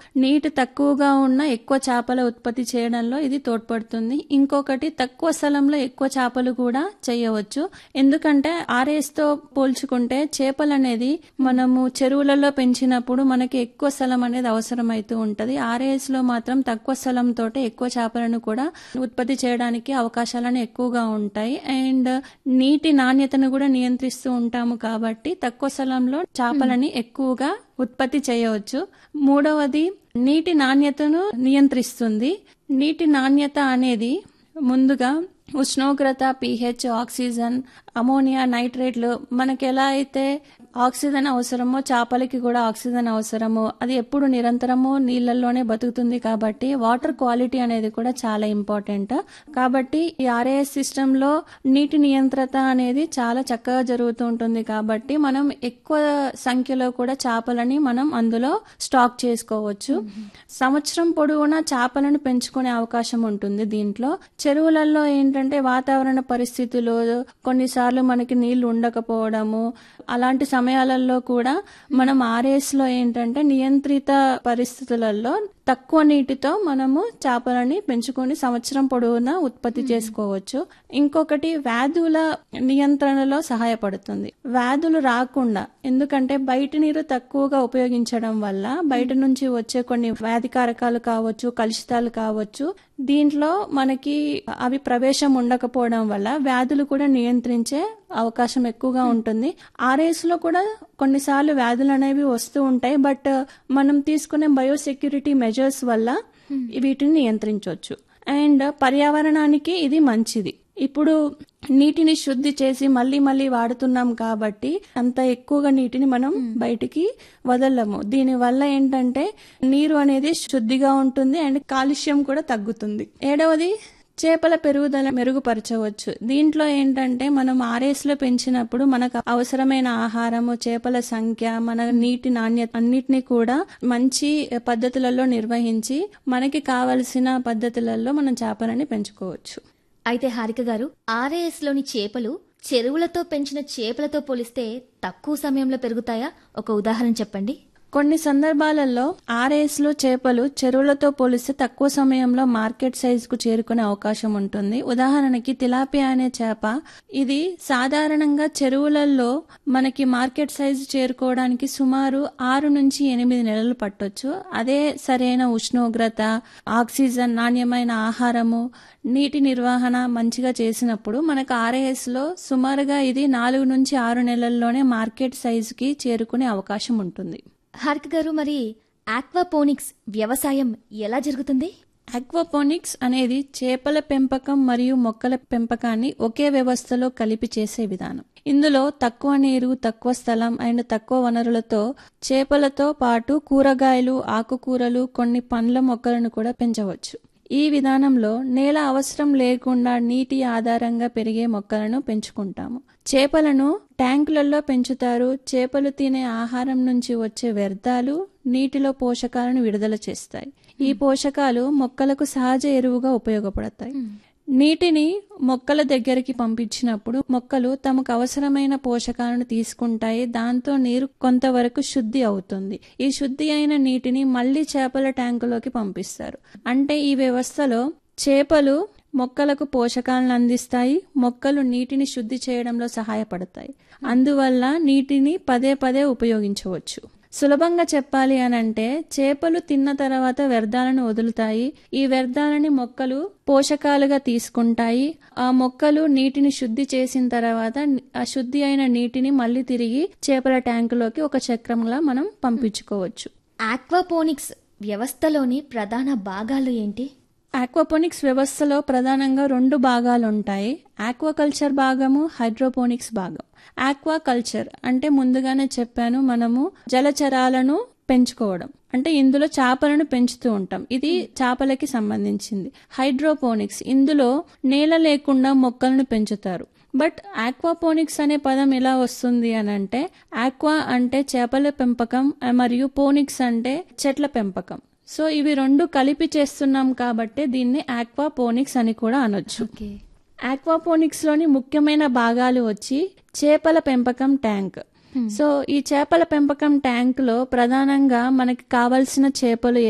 నీటి తక్కువగా ఉన్న ఎక్కువ చేపల ఉత్పత్తి చేయడంలో ఇది తోడ్పడుతుంది ఇంకొకటి తక్కువ స్థలంలో ఎక్కువ చేపలు కూడా చేయవచ్చు ఎందుకంటే ఆర్ఎస్ తో పోల్చుకుంటే చేపలు అనేది మనము చెరువులలో పెంచినప్పుడు మనకి ఎక్కువ స్థలం అనేది అవసరమైతూ ఉంటది ఆర్ఏఎస్ లో మాత్రం తక్కువ స్థలంతో ఎక్కువ చేపలను కూడా ఉత్పత్తి చేయడానికి అవకాశాలను ఎక్కువగా ఉంటాయి అండ్ నీటి నాణ్యతను కూడా నియంత్రిస్తూ ఉంటాము కాబట్టి తక్కువ స్థలంలో చేపలని ఎక్కువగా ఉత్పత్తి చేయవచ్చు మూడవది నీటి నాణ్యతను నియంత్రిస్తుంది నీటి నాణ్యత అనేది ముందుగా ఉష్ణోగ్రత పిహెచ్ ఆక్సిజన్ అమోనియా నైట్రేట్లు మనకి ఎలా అయితే ఆక్సిజన్ అవసరమో చేపలకి కూడా ఆక్సిజన్ అవసరమో అది ఎప్పుడు నిరంతరము నీళ్ళల్లోనే బతుకుతుంది కాబట్టి వాటర్ క్వాలిటీ అనేది కూడా చాలా ఇంపార్టెంట్ కాబట్టి ఈ ఆర్ఏఎస్ సిస్టమ్ లో నీటి నియంత్రత అనేది చాలా చక్కగా జరుగుతూ ఉంటుంది కాబట్టి మనం ఎక్కువ సంఖ్యలో కూడా చేపలని మనం అందులో స్టాక్ చేసుకోవచ్చు సంవత్సరం పొడవునా చేపలను పెంచుకునే అవకాశం ఉంటుంది దీంట్లో చెరువులలో ఏంటంటే వాతావరణ పరిస్థితులు కొన్నిసార్లు మనకి నీళ్లు ఉండకపోవడము అలాంటి సమయాలలో కూడా మనం ఆర్ఎస్ లో ఏంటంటే నియంత్రిత పరిస్థితులలో తక్కువ నీటితో మనము చేపలని పెంచుకొని సంవత్సరం పొడవునా ఉత్పత్తి చేసుకోవచ్చు ఇంకొకటి వ్యాధుల నియంత్రణలో సహాయపడుతుంది వ్యాధులు రాకుండా ఎందుకంటే బయట నీరు తక్కువగా ఉపయోగించడం వల్ల బయట నుంచి వచ్చే కొన్ని వ్యాధికారకాలు కావచ్చు కలుషితాలు కావచ్చు దీంట్లో మనకి అవి ప్రవేశం ఉండకపోవడం వల్ల వ్యాధులు కూడా నియంత్రించే అవకాశం ఎక్కువగా ఉంటుంది ఆర్ఎస్ లో కూడా కొన్నిసార్లు వ్యాధులు అనేవి వస్తూ ఉంటాయి బట్ మనం తీసుకునే బయోసెక్యూరిటీ మెజర్స్ వల్ల వీటిని నియంత్రించవచ్చు అండ్ పర్యావరణానికి ఇది మంచిది ఇప్పుడు నీటిని శుద్ధి చేసి మళ్ళీ మళ్ళీ వాడుతున్నాం కాబట్టి అంత ఎక్కువగా నీటిని మనం బయటికి వదలము దీని వల్ల ఏంటంటే నీరు అనేది శుద్ధిగా ఉంటుంది అండ్ కాలుష్యం కూడా తగ్గుతుంది ఏడవది చేపల పెరుగుదల మెరుగుపరచవచ్చు దీంట్లో ఏంటంటే మనం ఆర్ఎస్ లో పెంచినప్పుడు మనకు అవసరమైన ఆహారము చేపల సంఖ్య మన నీటి నాణ్యత అన్నిటినీ కూడా మంచి పద్ధతులలో నిర్వహించి మనకి కావలసిన పద్ధతులలో మనం చేపలని పెంచుకోవచ్చు అయితే హారిక గారు ఆర్ఏఎస్ లోని చేపలు చెరువులతో పెంచిన చేపలతో పోలిస్తే తక్కువ సమయంలో పెరుగుతాయా ఒక ఉదాహరణ చెప్పండి కొన్ని సందర్భాలలో ఆర్ఎస్ లో చేపలు చెరువులతో పోలిస్తే తక్కువ సమయంలో మార్కెట్ సైజ్ కు చేరుకునే అవకాశం ఉంటుంది ఉదాహరణకి తిలాపియా అనే చేప ఇది సాధారణంగా చెరువులలో మనకి మార్కెట్ సైజ్ చేరుకోవడానికి సుమారు ఆరు నుంచి ఎనిమిది నెలలు పట్టొచ్చు అదే సరైన ఉష్ణోగ్రత ఆక్సిజన్ నాణ్యమైన ఆహారము నీటి నిర్వహణ మంచిగా చేసినప్పుడు మనకు ఆర్ఏఎస్ లో సుమారుగా ఇది నాలుగు నుంచి ఆరు నెలల్లోనే మార్కెట్ సైజ్ కి చేరుకునే అవకాశం ఉంటుంది హారిక గారు మరి ఆక్వాపోనిక్స్ వ్యవసాయం ఎలా జరుగుతుంది ఆక్వాపోనిక్స్ అనేది చేపల పెంపకం మరియు మొక్కల పెంపకాన్ని ఒకే వ్యవస్థలో కలిపి చేసే విధానం ఇందులో తక్కువ నీరు తక్కువ స్థలం అండ్ తక్కువ వనరులతో చేపలతో పాటు కూరగాయలు ఆకుకూరలు కొన్ని పండ్ల మొక్కలను కూడా పెంచవచ్చు ఈ విధానంలో నేల అవసరం లేకుండా నీటి ఆధారంగా పెరిగే మొక్కలను పెంచుకుంటాము చేపలను ట్యాంకులలో పెంచుతారు చేపలు తినే ఆహారం నుంచి వచ్చే వ్యర్థాలు నీటిలో పోషకాలను విడుదల చేస్తాయి ఈ పోషకాలు మొక్కలకు సహజ ఎరువుగా ఉపయోగపడతాయి నీటిని మొక్కల దగ్గరికి పంపించినప్పుడు మొక్కలు తమకు అవసరమైన పోషకాలను తీసుకుంటాయి దాంతో నీరు కొంతవరకు శుద్ధి అవుతుంది ఈ శుద్ధి అయిన నీటిని మళ్లీ చేపల ట్యాంకులోకి పంపిస్తారు అంటే ఈ వ్యవస్థలో చేపలు మొక్కలకు పోషకాలను అందిస్తాయి మొక్కలు నీటిని శుద్ధి చేయడంలో సహాయపడతాయి అందువల్ల నీటిని పదే పదే ఉపయోగించవచ్చు సులభంగా చెప్పాలి అనంటే చేపలు తిన్న తర్వాత వ్యర్థాలను వదులుతాయి ఈ వ్యర్థాలని మొక్కలు పోషకాలుగా తీసుకుంటాయి ఆ మొక్కలు నీటిని శుద్ధి చేసిన తర్వాత ఆ శుద్ధి అయిన నీటిని మళ్ళీ తిరిగి చేపల ట్యాంకులోకి ఒక చక్రంలా మనం పంపించుకోవచ్చు ఆక్వాపోనిక్స్ వ్యవస్థలోని ప్రధాన భాగాలు ఏంటి ఆక్వాపోనిక్స్ వ్యవస్థలో ప్రధానంగా రెండు భాగాలు ఉంటాయి ఆక్వాకల్చర్ భాగము హైడ్రోపోనిక్స్ భాగం ఆక్వాకల్చర్ అంటే ముందుగానే చెప్పాను మనము జలచరాలను పెంచుకోవడం అంటే ఇందులో చేపలను పెంచుతూ ఉంటాం ఇది చేపలకి సంబంధించింది హైడ్రోపోనిక్స్ ఇందులో నేల లేకుండా మొక్కలను పెంచుతారు బట్ ఆక్వాపోనిక్స్ అనే పదం ఎలా వస్తుంది అని అంటే ఆక్వా అంటే చేపల పెంపకం మరియు పోనిక్స్ అంటే చెట్ల పెంపకం సో ఇవి రెండు కలిపి చేస్తున్నాం కాబట్టి దీన్ని ఆక్వాపోనిక్స్ అని కూడా అనొచ్చు ఆక్వాపోనిక్స్ లోని ముఖ్యమైన భాగాలు వచ్చి చేపల పెంపకం ట్యాంక్ సో ఈ చేపల పెంపకం ట్యాంక్ లో ప్రధానంగా మనకి కావలసిన చేపలు